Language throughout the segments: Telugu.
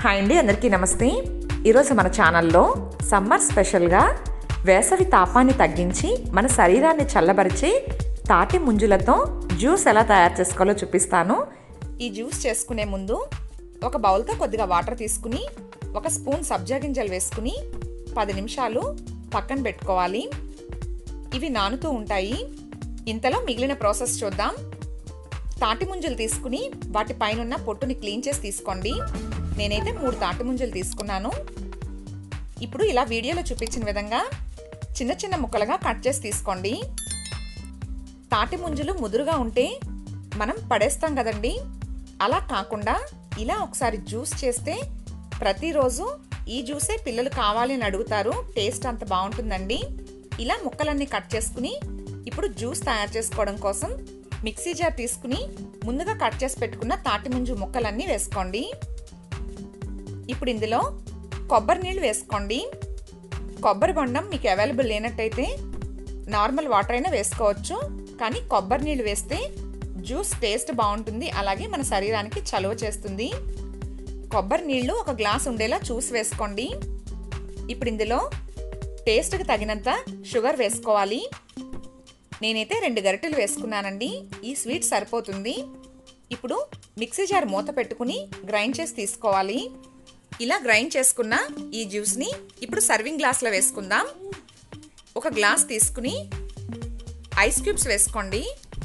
హాయ్ అండి అందరికీ నమస్తే ఈరోజు మన ఛానల్లో సమ్మర్ స్పెషల్గా వేసవి తాపాన్ని తగ్గించి మన శరీరాన్ని చల్లబరిచే తాటి ముంజులతో జ్యూస్ ఎలా తయారు చేసుకోవాలో చూపిస్తాను ఈ జ్యూస్ చేసుకునే ముందు ఒక బౌల్తో కొద్దిగా వాటర్ తీసుకుని ఒక స్పూన్ సబ్జా గింజలు వేసుకుని పది నిమిషాలు పక్కన పెట్టుకోవాలి ఇవి నానుతూ ఉంటాయి ఇంతలో మిగిలిన ప్రాసెస్ చూద్దాం తాటి ముంజలు తీసుకుని వాటి పైన పొట్టుని క్లీన్ చేసి తీసుకోండి నేనైతే మూడు తాటి ముంజలు తీసుకున్నాను ఇప్పుడు ఇలా వీడియోలో చూపించిన విధంగా చిన్న చిన్న ముక్కలుగా కట్ చేసి తీసుకోండి తాటి ముంజలు ముదురుగా ఉంటే మనం పడేస్తాం కదండి అలా కాకుండా ఇలా ఒకసారి జ్యూస్ చేస్తే ప్రతిరోజు ఈ జ్యూసే పిల్లలు కావాలి అని అడుగుతారు టేస్ట్ అంత బాగుంటుందండి ఇలా ముక్కలన్నీ కట్ చేసుకుని ఇప్పుడు జ్యూస్ తయారు చేసుకోవడం కోసం మిక్సీ జార్ తీసుకుని ముందుగా కట్ చేసి పెట్టుకున్న తాటి ముంజు ముక్కలన్నీ వేసుకోండి ఇప్పుడు ఇందులో కొబ్బరి నీళ్ళు వేసుకోండి కొబ్బరి బొండం మీకు అవైలబుల్ లేనట్టయితే నార్మల్ వాటర్ అయినా వేసుకోవచ్చు కానీ కొబ్బరి నీళ్ళు వేస్తే జ్యూస్ టేస్ట్ బాగుంటుంది అలాగే మన శరీరానికి చలువ చేస్తుంది కొబ్బరి నీళ్ళు ఒక గ్లాస్ ఉండేలా చూసి వేసుకోండి ఇప్పుడు ఇందులో టేస్ట్కి తగినంత షుగర్ వేసుకోవాలి నేనైతే రెండు గరిటెలు వేసుకున్నానండి ఈ స్వీట్ సరిపోతుంది ఇప్పుడు మిక్సీ జార్ మూత పెట్టుకుని గ్రైండ్ చేసి తీసుకోవాలి ఇలా గ్రైండ్ చేసుకున్న ఈ జ్యూస్ని ఇప్పుడు సర్వింగ్ గ్లాస్లో వేసుకుందాం ఒక గ్లాస్ తీసుకుని ఐస్ క్యూబ్స్ వేసుకోండి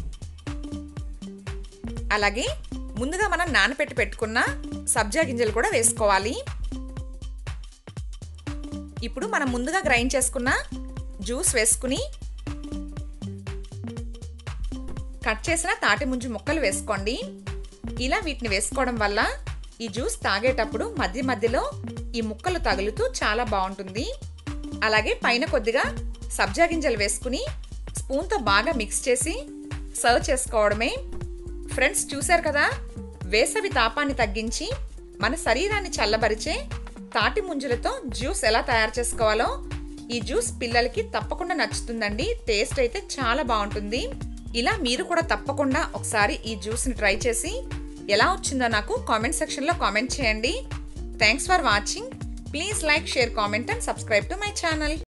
అలాగే ముందుగా మనం నానపెట్టి పెట్టుకున్న సబ్జా గింజలు కూడా వేసుకోవాలి ఇప్పుడు మనం ముందుగా గ్రైండ్ చేసుకున్న జ్యూస్ వేసుకుని కట్ చేసిన తాటి ముంజు ముక్కలు వేసుకోండి ఇలా వీటిని వేసుకోవడం వల్ల ఈ జ్యూస్ తాగేటప్పుడు మధ్య మధ్యలో ఈ ముక్కలు తగులుతూ చాలా బాగుంటుంది అలాగే పైన కొద్దిగా సబ్జా గింజలు వేసుకుని స్పూన్తో బాగా మిక్స్ చేసి సర్వ్ చేసుకోవడమే ఫ్రెండ్స్ చూశారు కదా వేసవి తాపాన్ని తగ్గించి మన శరీరాన్ని చల్లబరిచే తాటి ముంజులతో జ్యూస్ ఎలా తయారు చేసుకోవాలో ఈ జ్యూస్ పిల్లలకి తప్పకుండా నచ్చుతుందండి టేస్ట్ అయితే చాలా బాగుంటుంది ఇలా మీరు కూడా తప్పకుండా ఒకసారి ఈ జ్యూస్ని ట్రై చేసి ఎలా వచ్చిందో నాకు కామెంట్ సెక్షన్లో కామెంట్ చేయండి thanks for watching please like share comment and subscribe to my channel